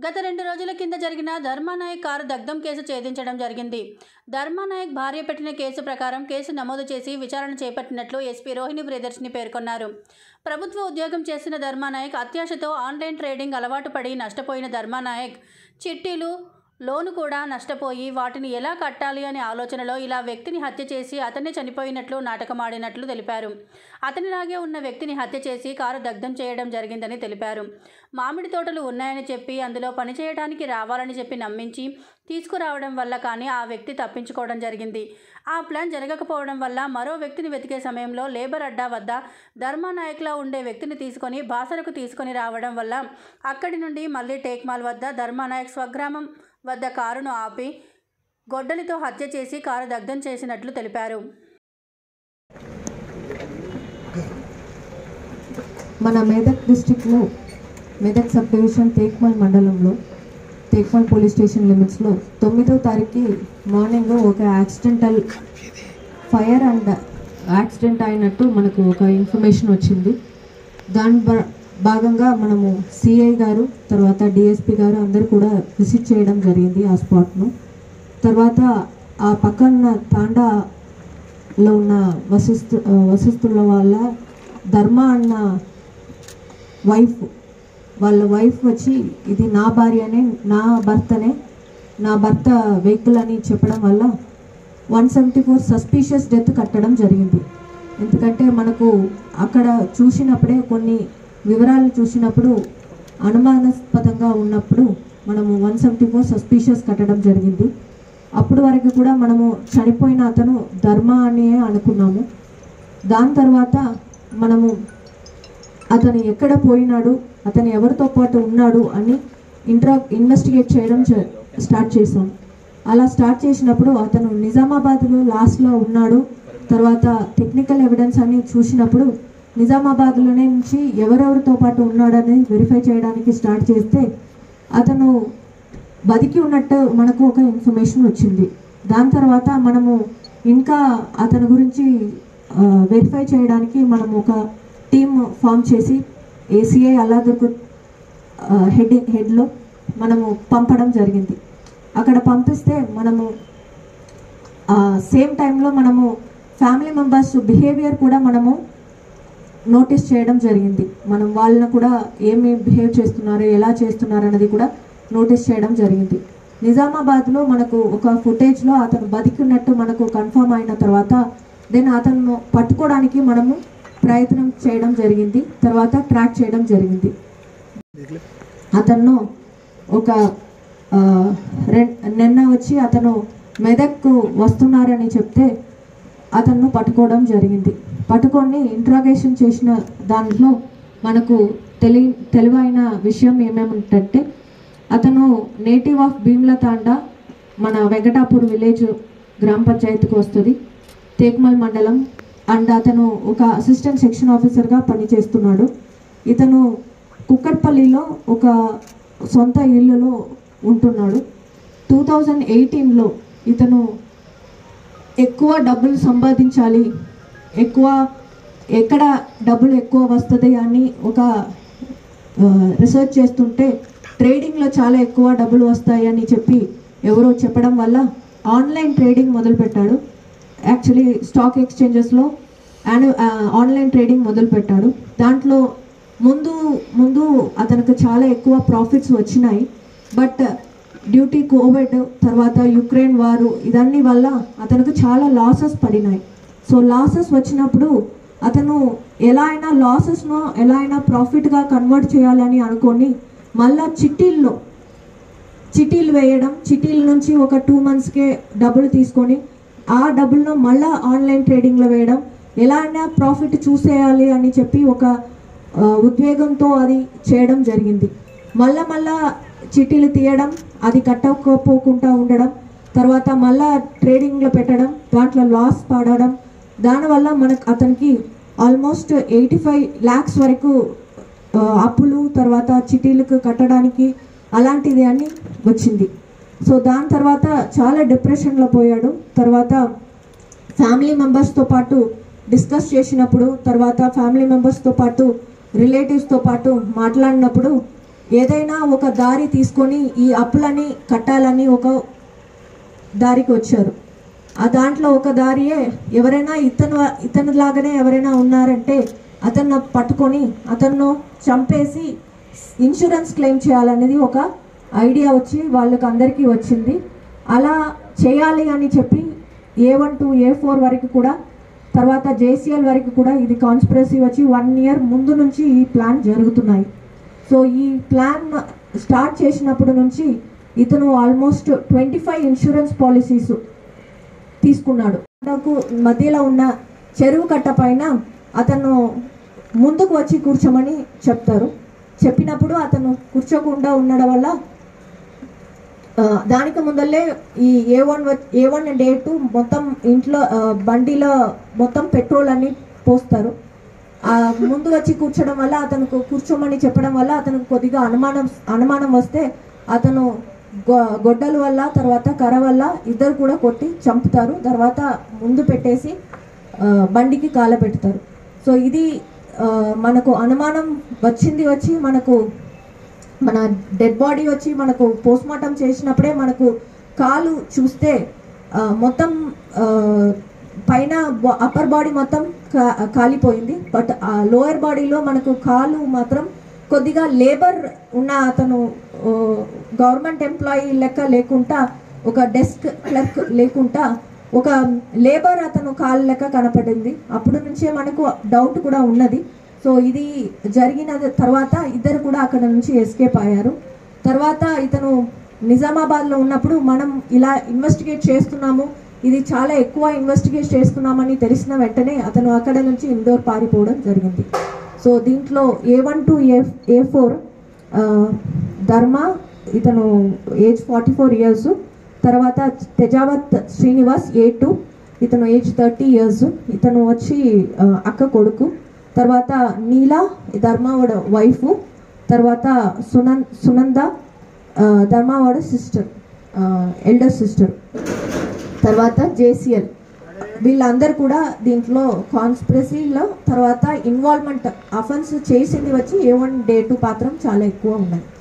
గత రెండు రోజుల కింద జరిగిన ధర్మానాయక్ కారు దగ్ధం కేసు ఛేదించడం జరిగింది ధర్మానాయక్ భార్య పెట్టిన కేసు ప్రకారం కేసు నమోదు చేసి విచారణ చేపట్టినట్లు ఎస్పీ రోహిణి బ్రదర్స్ని పేర్కొన్నారు ప్రభుత్వ ఉద్యోగం చేస్తున్న ధర్మానాయక్ అత్యాశతో ఆన్లైన్ ట్రేడింగ్ అలవాటు పడి నష్టపోయిన ధర్మానాయక్ చిట్టీలు లోను కూడా నష్టపోయి వాటిని ఎలా కట్టాలి అనే ఆలోచనలో ఇలా వ్యక్తిని హత్య చేసి అతన్ని చనిపోయినట్లు నాటకమాడినట్లు తెలిపారు అతనిలాగే ఉన్న వ్యక్తిని హత్య చేసి కారు దగ్ధం చేయడం జరిగిందని తెలిపారు మామిడి తోటలు ఉన్నాయని చెప్పి అందులో పనిచేయడానికి రావాలని చెప్పి నమ్మించి తీసుకురావడం వల్ల కానీ ఆ వ్యక్తి తప్పించుకోవడం జరిగింది ఆ ప్లాన్ జరగకపోవడం వల్ల మరో వ్యక్తిని వెతికే సమయంలో లేబర్ అడ్డా వద్ద ధర్మానాయక్లా ఉండే వ్యక్తిని తీసుకొని బాసరకు తీసుకొని రావడం వల్ల అక్కడి నుండి మళ్ళీ టేక్మాల్ వద్ద ధర్మానాయక్ స్వగ్రామం వద్ద కారును ఆపి గొడ్డలితో హత్య చేసి కారు దగ్ధం చేసినట్లు తెలిపారు మన మెదక్ డిస్టిక్లో మెదక్ సబ్ డివిజన్ తేక్మల్ మండలంలో తేక్మల్ పోలీస్ స్టేషన్ లిమిట్స్లో తొమ్మిదో తారీఖు మార్నింగ్ ఒక యాక్సిడెంటల్ ఫైర్ అండ్ యాక్సిడెంట్ అయినట్టు మనకు ఒక ఇన్ఫర్మేషన్ వచ్చింది దాని బ- భాగంగా మనము సిఐ గారు తర్వాత డిఎస్పి గారు అందరూ కూడా విజిట్ చేయడం జరిగింది ఆ స్పాట్ను తర్వాత ఆ పక్కన తాండాలో ఉన్న వసిస్తు వసిస్తుల వాళ్ళ ధర్మ అన్న వైఫ్ వాళ్ళ వైఫ్ వచ్చి ఇది నా భార్యనే నా భర్తనే నా భర్త వెహికల్ అని చెప్పడం వల్ల one seventy four suspicious death కట్టడం జరిగింది ఎందుకంటే మనకు అక్కడ చూసినప్పుడే కొన్ని వివరాలు చూసినప్పుడు అనుమానాస్పదంగా ఉన్నప్పుడు మనము వన్ సెవెంటీ ఫోర్ సస్పీషియస్ కట్టడం జరిగింది అప్పుడు వరకు కూడా మనము చనిపోయిన అతను ధర్మ అని అనుకున్నాము దాని తర్వాత మనము అతను ఎక్కడ పోయినాడు అతను ఎవరితో పాటు ఉన్నాడు అని ఇంట్రా ఇన్వెస్టిగేట్ చేయడం చే- స్టార్ట్ చేసాం అలా స్టార్ట్ చేసినప్పుడు అతను నిజామాబాద్లో లాస్ట్లో ఉన్నాడు తర్వాత టెక్నికల్ ఎవిడెన్స్ అని చూసినప్పుడు నిజామాబాద్లోనే నుంచి ఎవరెవరితో పాటు ఉన్నాడని వెరిఫై చేయడానికి స్టార్ట్ చేస్తే అతను బతికి ఉన్నట్టు మనకు ఒక ఇన్ఫర్మేషన్ వచ్చింది దాని తర్వాత మనము ఇంకా అతని గురించి వెరిఫై చేయడానికి మనం ఒక టీమ్ ఫామ్ చేసి ఏసీఐ అల్లాదుర్గు హెడ్ హెడ్లో మనము పంపడం జరిగింది అక్కడ పంపిస్తే మనము సేమ్ టైంలో మనము ఫ్యామిలీ మెంబర్స్ బిహేవియర్ కూడా మనము నోటీస్ చేయడం జరిగింది మనం వాళ్ళని కూడా ఏమి బిహేవ్ చేస్తున్నారు ఎలా చేస్తున్నారు అనేది కూడా నోటీస్ చేయడం జరిగింది నిజామాబాద్లో మనకు ఒక ఫుటేజ్లో అతను బతికినట్టు మనకు కన్ఫర్మ్ అయిన తర్వాత దెన్ అతను పట్టుకోవడానికి మనము ప్రయత్నం చేయడం జరిగింది తర్వాత ట్రాక్ చేయడం జరిగింది అతను ఒక ఆ, రెం- నిన్న వచ్చి అతను మెదక్కు వస్తున్నారని చెప్తే అతను పట్టుకోవడం జరిగింది పట్టుకొని ఇంట్రాగేషన్ చేసిన దాంట్లో మనకు తెలి తెలివైన విషయం ఏమేమిటంటే అతను నేటివ్ ఆఫ్ భీమ్ల తాండా మన వెంకటాపూర్ విలేజ్ గ్రామ పంచాయతీకి వస్తుంది తేక్మల్ మండలం అండ్ అతను ఒక అసిస్టెంట్ సెక్షన్ ఆఫీసర్గా పనిచేస్తున్నాడు ఇతను కుక్కట్పల్లిలో ఒక సొంత ఇల్లులో ఉంటున్నాడు టూ థౌజండ్ ఎయిటీన్లో ఇతను ఎక్కువ డబ్బులు సంపాదించాలి ఎక్కువ ఎక్కడ డబ్బులు ఎక్కువ వస్తుంది అని ఒక రీసెర్చ్ చేస్తుంటే ట్రేడింగ్లో చాలా ఎక్కువ డబ్బులు వస్తాయి అని చెప్పి ఎవరో చెప్పడం వల్ల ఆన్లైన్ ట్రేడింగ్ మొదలుపెట్టాడు యాక్చువల్లీ స్టాక్ ఎక్స్చేంజెస్లో యాన్యు ఆన్లైన్ ట్రేడింగ్ మొదలుపెట్టాడు దాంట్లో ముందు ముందు అతనికి చాలా ఎక్కువ ప్రాఫిట్స్ వచ్చినాయి బట్ డ్యూటీ కోవిడ్ తర్వాత యుక్రెయిన్ వారు ఇదన్నీ వల్ల అతనికి చాలా లాసెస్ పడినాయి సో లాసెస్ వచ్చినప్పుడు అతను ఎలా అయినా లాసెస్ను ఎలా అయినా ప్రాఫిట్గా కన్వర్ట్ చేయాలని అనుకొని మళ్ళా చిట్టీల్లో చిటీలు వేయడం చిటీల నుంచి ఒక టూ మంత్స్కే డబ్బులు తీసుకొని ఆ డబ్బులను మళ్ళా ఆన్లైన్ ట్రేడింగ్లో వేయడం ఎలా అయినా ప్రాఫిట్ చూసేయాలి అని చెప్పి ఒక ఆ, ఉద్వేగంతో అది చేయడం జరిగింది మళ్ళా మళ్ళా చిటీలు తీయడం అది కట్టకపోకుండా ఉండడం తర్వాత మళ్ళా ట్రేడింగ్లో పెట్టడం దాంట్లో లాస్ పడడం దానివల్ల మనకు అతనికి ఆల్మోస్ట్ ఎయిటీ ఫైవ్ ల్యాక్స్ వరకు ఆ, అప్పులు తర్వాత చిటీలకు కట్టడానికి అలాంటిది అని వచ్చింది సో దాని తర్వాత చాలా డిప్రెషన్లో పోయాడు తర్వాత ఫ్యామిలీ మెంబర్స్తో పాటు డిస్కస్ చేసినప్పుడు తర్వాత ఫ్యామిలీ మెంబర్స్తో పాటు రిలేటివ్స్తో పాటు మాట్లాడినప్పుడు ఏదైనా ఒక దారి తీసుకొని ఈ అప్పులని కట్టాలని ఒక దారికి వచ్చారు ఆ దాంట్లో ఒక దారియే ఎవరైనా ఇతను ఇతను లాగానే ఎవరైనా ఉన్నారంటే అతన్ని పట్టుకొని అతను చంపేసి ఇన్సూరెన్స్ క్లెయిమ్ చేయాలనేది ఒక ఐడియా వచ్చి వాళ్ళకి అందరికీ వచ్చింది అలా చేయాలి అని చెప్పి A one to A four వరకు కూడా తర్వాత జేసీఎల్ వరకు కూడా ఇది కాన్స్పిరసీ వచ్చి వన్ ఇయర్ ముందు నుంచి ఈ ప్లాన్ జరుగుతున్నాయి సో ఈ ప్లాన్ స్టార్ట్ చేసినప్పుడు నుంచి ఇతను almost twenty five insurance policies తీసుకున్నాడు నాకు మధ్యలో ఉన్న చెరువు కట్ట పైన అతను ముందుకు వచ్చి కూర్చోమని చెప్తారు చెప్పినప్పుడు అతను కూర్చోకుండా ఉండడం వల్ల ఆ, దానికి ముందల్లే ఈ A one A one and A two మొత్తం ఇంట్లో ఆ, బండిలో మొత్తం పెట్రోల్ అన్ని పోస్తారు ఆ, ముందు వచ్చి కూర్చోడం వల్ల అతను కూర్చోమని చెప్పడం వల్ల అతనికి కొద్దిగా అనుమానం అనుమానం వస్తే అతను గొ- గొడ్డల వల్ల తర్వాత కర్ర వల్ల ఇద్దరు కూడా కొట్టి చంపుతారు తర్వాత ముందు పెట్టేసి ఆ, బండికి కాల పెడతారు సో ఇది ఆ, మనకు అనుమానం వచ్చింది వచ్చి మనకు మన డెడ్ బాడీ వచ్చి మనకు పోస్ట్ మార్టం చేసినప్పుడే మనకు కాలు చూస్తే ఆ, మొత్తం ఆ, పైన అప్పర్ బాడీ మొత్తం కా- కాలిపోయింది బట్ ఆ లోయర్ బాడీలో మనకు కాలు మాత్రం కొద్దిగా లేబర్ ఉన్న అతను గవర్నమెంట్ ఎంప్లాయీ లెక్క లేకుండా ఒక డెస్క్ క్లర్క్ లేకుండా ఒక లేబర్ అతను కాలు లెక్క కనపడింది అప్పుడు నుంచే మనకు డౌట్ కూడా ఉన్నది సో ఇది జరిగిన తర్వాత ఇద్దరు కూడా అక్కడ నుంచి ఎస్కేప్ అయ్యారు తర్వాత ఇతను నిజామాబాద్లో ఉన్నప్పుడు మనం ఇలా ఇన్వెస్టిగేట్ చేస్తున్నాము ఇది చాలా ఎక్కువ ఇన్వెస్టిగేట్ చేస్తున్నామని తెలిసిన వెంటనే అతను అక్కడ నుంచి ఇండోర్ పారిపోవడం జరిగింది సో దీంట్లో A one to A A four Dharma ఇతను ఏజ్ ఫార్టీ ఫోర్ ఇయర్స్ తర్వాత తెజావత్ శ్రీనివాస్ ఏ టూ ఇతను ఏజ్ థర్టీ ఇయర్స్ ఇతను వచ్చి ఆ, అక్క కొడుకు తర్వాత నీలా ధర్మవాడ వైఫ్ తర్వాత సునన్ సునంద ఆ, ధర్మవాడ సిస్టర్ ఎల్డర్ సిస్టర్ తర్వాత జేసీఎల్ వీళ్ళందరూ కూడా దీంట్లో కాన్స్పిరసీలో తర్వాత ఇన్వాల్వ్మెంట్ అఫెన్స్ చేసింది వచ్చి ఏ వన్ డే టూ పాత్రం చాలా ఎక్కువ ఉన్నాయి